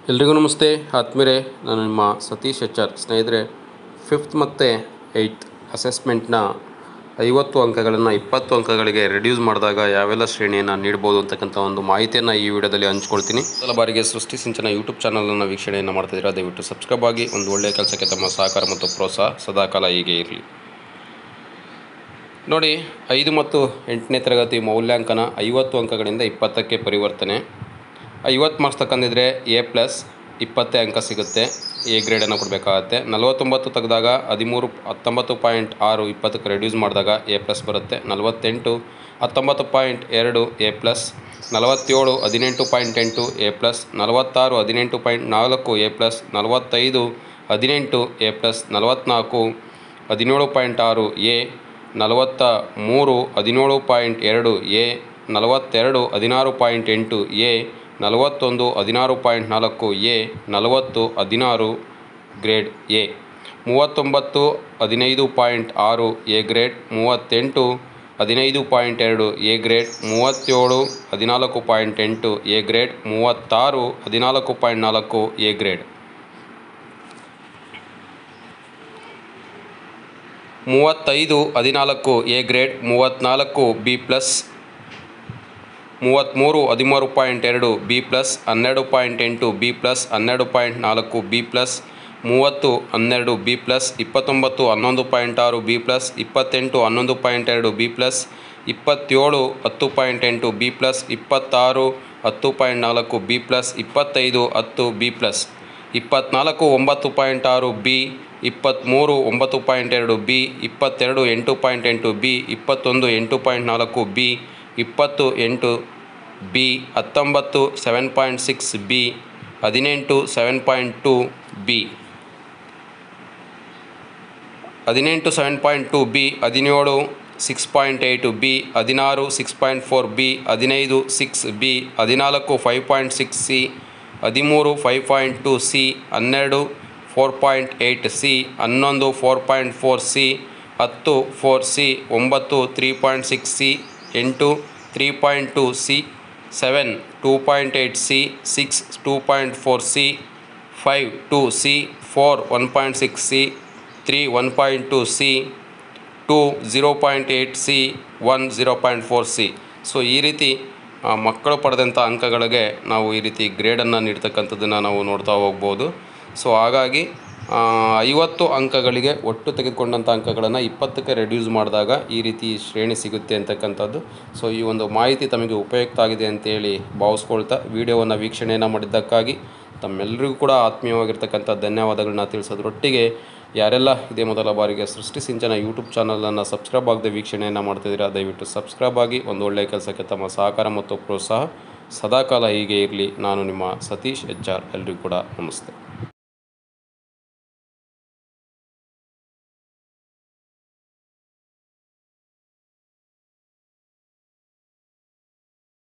ಎಲ್ರಿಗೂ ನಮಸ್ತೆ ಆತ್ಮೀಯರೇ ನಾನು ನಿಮ್ಮ ಸತೀಶ್ ಎಚ್ ಆರ್ ಸ್ನೇಹಿತರೆ ಫಿಫ್ತ್ ಮತ್ತು ಏಯ್ತ್ ಅಸೆಸ್ಮೆಂಟ್ನ ಐವತ್ತು ಅಂಕಗಳನ್ನು ಇಪ್ಪತ್ತು ಅಂಕಗಳಿಗೆ ರೆಡ್ಯೂಸ್ ಮಾಡಿದಾಗ ಯಾವೆಲ್ಲ ಶ್ರೇಣಿಯನ್ನು ನೀಡ್ಬೋದು ಅಂತಕ್ಕಂಥ ಒಂದು ಮಾಹಿತಿಯನ್ನು ಈ ವಿಡಿಯೋದಲ್ಲಿ ಹಂಚ್ಕೊಳ್ತೀನಿ ಮೊದಲ ಬಾರಿಗೆ ಸೃಷ್ಟಿ ಸಿಂಚನ ಯೂಟ್ಯೂಬ್ ಚಾನಲನ್ನು ವೀಕ್ಷಣೆಯನ್ನು ಮಾಡ್ತಿದ್ದೀರಾ ದಯವಿಟ್ಟು ಸಬ್ಸ್ಕ್ರೈಬ್ ಆಗಿ ಒಂದು ಒಳ್ಳೆಯ ಕೆಲಸಕ್ಕೆ ತಮ್ಮ ಸಹಕಾರ ಮತ್ತು ಪ್ರೋತ್ಸಾಹ ಸದಾಕಾಲ ಹೀಗೆ ಇರಲಿ ನೋಡಿ ಐದು ಮತ್ತು ಎಂಟನೇ ತರಗತಿ ಮೌಲ್ಯಾಂಕನ ಐವತ್ತು ಅಂಕಗಳಿಂದ ಇಪ್ಪತ್ತಕ್ಕೆ ಪರಿವರ್ತನೆ ಐವತ್ತು ಮಾರ್ಕ್ಸ್ ತಕ್ಕಂದಿದ್ರೆ ಎ ಪ್ಲಸ್ ಇಪ್ಪತ್ತೇ ಅಂಕ ಸಿಗುತ್ತೆ ಎ ಗ್ರೇಡನ್ನು ಕೊಡಬೇಕಾಗತ್ತೆ ನಲವತ್ತೊಂಬತ್ತು ತೆಗೆದಾಗ ಹದಿಮೂರು ಹತ್ತೊಂಬತ್ತು ಪಾಯಿಂಟ್ ಆರು ಇಪ್ಪತ್ತಕ್ಕೆ ರೆಡ್ಯೂಸ್ ಮಾಡಿದಾಗ ಎ ಪ್ಲಸ್ ಬರುತ್ತೆ ನಲವತ್ತೆಂಟು ಹತ್ತೊಂಬತ್ತು ಪಾಯಿಂಟ್ ಎರಡು ಎ ಪ್ಲಸ್ ನಲವತ್ತೇಳು ಹದಿನೆಂಟು ಪಾಯಿಂಟ್ ಎಂಟು ಎ ಪ್ಲಸ್ ನಲವತ್ತಾರು ಹದಿನೆಂಟು ಪಾಯಿಂಟ್ ನಾಲ್ಕು ಎ ಪ್ಲಸ್ ನಲವತ್ತೈದು ಹದಿನೆಂಟು ಎ ಪ್ಲಸ್ ನಲವತ್ತ್ನಾಲ್ಕು ಹದಿನೇಳು ಪಾಯಿಂಟ್ ಆರು ಎ ನಲವತ್ತ ಮೂರು ಹದಿನೇಳು ಪಾಯಿಂಟ್ ಎರಡು ಎ ನಲವತ್ತೆರಡು ಹದಿನಾರು ಪಾಯಿಂಟ್ ಎಂಟು ಎ ನಲವತ್ತೊಂದು ಹದಿನಾರು ಪಾಯಿಂಟ್ ನಾಲ್ಕು ಎ ನಲವತ್ತು ಹದಿನಾರು ಗ್ರೇಡ್ ಎ ಮೂವತ್ತೊಂಬತ್ತು ಹದಿನೈದು ಪಾಯಿಂಟ್ ಆರು ಎ ಗ್ರೇಡ್ ಮೂವತ್ತೆಂಟು ಹದಿನೈದು ಪಾಯಿಂಟ್ ಎರಡು ಎ ಗ್ರೇಡ್ ಮೂವತ್ತೇಳು ಹದಿನಾಲ್ಕು ಪಾಯಿಂಟ್ ಎಂಟು ಎ ಗ್ರೇಡ್ ಮೂವತ್ತಾರು ಹದಿನಾಲ್ಕು ಪಾಯಿಂಟ್ ನಾಲ್ಕು ಎ ಗ್ರೇಡ್ ಮೂವತ್ತೈದು ಹದಿನಾಲ್ಕು ಎ ಗ್ರೇಡ್ ಮೂವತ್ತ್ನಾಲ್ಕು ಬಿ ಪ್ಲಸ್ ಮೂವತ್ತ್ಮೂರು ಹದಿಮೂರು ಪಾಯಿಂಟ್ ಎರಡು ಬಿ ಪ್ಲಸ್ ಹನ್ನೆರಡು ಪಾಯಿಂಟ್ ಎಂಟು ಬಿ ಪ್ಲಸ್ ಹನ್ನೆರಡು ಪಾಯಿಂಟ್ ನಾಲ್ಕು ಬಿ ಪ್ಲಸ್ ಮೂವತ್ತು ಹನ್ನೆರಡು ಬಿ ಪ್ಲಸ್ ಇಪ್ಪತ್ತೊಂಬತ್ತು ಹನ್ನೊಂದು ಪಾಯಿಂಟ್ ಆರು ಬಿ ಪ್ಲಸ್ ಇಪ್ಪತ್ತೆಂಟು ಹನ್ನೊಂದು ಪಾಯಿಂಟ್ ಎರಡು ಬಿ ಪ್ಲಸ್ ಇಪ್ಪತ್ತೇಳು ಹತ್ತು ಪಾಯಿಂಟ್ ಎಂಟು ಬಿ ಪ್ಲಸ್ ಇಪ್ಪತ್ತಾರು ಹತ್ತು ಪಾಯಿಂಟ್ ನಾಲ್ಕು ಬಿ ಪ್ಲಸ್ ಇಪ್ಪತ್ತೈದು ಹತ್ತು ಬಿ ಪ್ಲಸ್ ಇಪ್ಪತ್ತ್ನಾಲ್ಕು ಒಂಬತ್ತು ಪಾಯಿಂಟ್ ಆರು ಬಿ ಇಪ್ಪತ್ತ್ಮೂರು ಒಂಬತ್ತು ಪಾಯಿಂಟ್ ಎರಡು ಬಿ ಇಪ್ಪತ್ತೆರಡು ಎಂಟು ಪಾಯಿಂಟ್ ಎಂಟು ಬಿ ಇಪ್ಪತ್ತೊಂದು ಎಂಟು ಪಾಯಿಂಟ್ ನಾಲ್ಕು ಬಿ ಇಪ್ಪತ್ತು ಎಂಟು ಬಿ ಹತ್ತೊಂಬತ್ತು ಸೆವೆನ್ ಪಾಯಿಂಟ್ ಸಿಕ್ಸ್ ಬಿ ಹದಿನೆಂಟು ಸೆವೆನ್ ಪಾಯಿಂಟ್ ಟು ಬಿ ಹದಿನೆಂಟು ಸೆವೆನ್ ಪಾಯಿಂಟ್ ಟು ಬಿ ಹದಿನೇಳು ಸಿಕ್ಸ್ ಪಾಯಿಂಟ್ ಏಯ್ಟು ಬಿ ಹದಿನಾರು ಸಿಕ್ಸ್ ಪಾಯಿಂಟ್ ಫೋರ್ ಬಿ ಹದಿನೈದು ಸಿಕ್ಸ್ ಬಿ ಹದಿನಾಲ್ಕು ಫೈವ್ ಪಾಯಿಂಟ್ ಸಿಕ್ಸ್ ಸಿ ಹದಿಮೂರು ಫೈವ್ ಪಾಯಿಂಟ್ ಟು ಸಿ ಹನ್ನೆರಡು four point eight C ಹನ್ನೊಂದು four point four C ಹತ್ತು four C ಒಂಬತ್ತು three point six C ಎಂಟು three point two C seven two point eight C six two point four C five two C four one point six C three one point two C two zero point eight C one zero point four C so ಈ ರೀತಿ ಆ, ಮಕ್ಕಳು ಪಡೆದಂಥ ಅಂಕಗಳಿಗೆ ನಾವು ಈ ರೀತಿ ಗ್ರೇಡನ್ನು ನೀಡ್ತಕ್ಕಂಥದ್ದನ್ನು ನಾವು ನೋಡ್ತಾ ಹೋಗ್ಬೋದು ಸೊ ಹಾಗಾಗಿ ಆ, ಐವತ್ತು ಅಂಕಗಳಿಗೆ ಒಟ್ಟು ತೆಗೆದುಕೊಂಡಂಥ ಅಂಕಗಳನ್ನು ಇಪ್ಪತ್ತಕ್ಕೆ ರೆಡ್ಯೂಸ್ ಮಾಡಿದಾಗ ಈ ರೀತಿ ಶ್ರೇಣಿ ಸಿಗುತ್ತೆ ಅಂತಕ್ಕಂಥದ್ದು ಸೊ ಈ ಒಂದು ಮಾಹಿತಿ ತಮಗೆ ಉಪಯುಕ್ತ ಆಗಿದೆ ಅಂತೇಳಿ ಭಾವಿಸ್ಕೊಳ್ತಾ ವಿಡಿಯೋವನ್ನು ವೀಕ್ಷಣೆಯನ್ನು ಮಾಡಿದ್ದಕ್ಕಾಗಿ ತಮ್ಮೆಲ್ಲರಿಗೂ ಕೂಡ ಆತ್ಮೀಯವಾಗಿರ್ತಕ್ಕಂಥ ಧನ್ಯವಾದಗಳನ್ನ ತಿಳಿಸೋದ್ರೊಟ್ಟಿಗೆ ಯಾರೆಲ್ಲ ಇದೇ ಮೊದಲ ಬಾರಿಗೆ ಸೃಷ್ಟಿ ಸಿಂಚನ ಯೂಟ್ಯೂಬ್ ಚಾನಲನ್ನು ಸಬ್ಸ್ಕ್ರೈಬ್ ಆಗದೆ ವೀಕ್ಷಣೆಯನ್ನು ಮಾಡ್ತಿದ್ದೀರಾ ದಯವಿಟ್ಟು ಸಬ್ಸ್ಕ್ರೈಬ್ ಆಗಿ ಒಂದು ಒಳ್ಳೆಯ ಕೆಲಸಕ್ಕೆ ತಮ್ಮ ಸಹಕಾರ ಮತ್ತು ಪ್ರೋತ್ಸಾಹ ಸದಾಕಾಲ ಹೀಗೆ ಇರಲಿ ನಾನು ನಿಮ್ಮ ಸತೀಶ್ ಎಚ್ ಆರ್ ಎಲ್ರಿಗೂ ಕೂಡ ನಮಸ್ತೆ